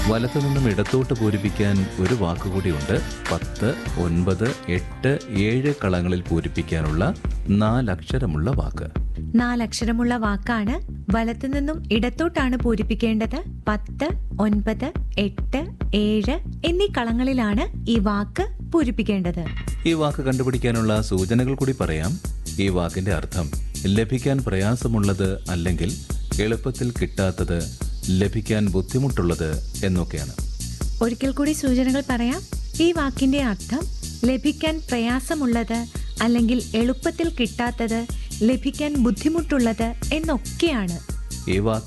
വലത്തു നിന്നും ഇടത്തോട്ട് പൂരിപ്പിക്കാൻ ഒരു വാക്കുകൂടിയുണ്ട് പത്ത് ഒൻപത് എട്ട് ഏഴ് കളങ്ങളിൽ പൂരിപ്പിക്കാനുള്ള നാലക്ഷരമുള്ള വാക്ക് നാലക്ഷരമുള്ള വാക്കാണ് വലത്തു നിന്നും ഇടത്തോട്ടാണ് പൂരിപ്പിക്കേണ്ടത് പത്ത് ഒൻപത് എട്ട് ഏഴ് എന്നീ കളങ്ങളിലാണ് ഈ വാക്ക് പൂരിപ്പിക്കേണ്ടത് ഈ വാക്ക് കണ്ടുപിടിക്കാനുള്ള സൂചനകൾ കൂടി പറയാം ഈ വാക്കിന്റെ അർത്ഥം ലഭിക്കാൻ പ്രയാസമുള്ളത് അല്ലെങ്കിൽ എളുപ്പത്തിൽ കിട്ടാത്തത് ലഭിക്കാൻ ബുദ്ധിമുട്ടുള്ളത് എന്നൊക്കെയാണ് ഒരിക്കൽ കൂടി സൂചനകൾ പറയാം ഈ വാക്കിന്റെ അർത്ഥം ലഭിക്കാൻ പ്രയാസമുള്ളത് അല്ലെങ്കിൽ എളുപ്പത്തിൽ കിട്ടാത്തത് ലഭിക്കാൻ ബുദ്ധിമുട്ടുള്ളത് എന്നൊക്കെയാണ് ഈ വാക്ക്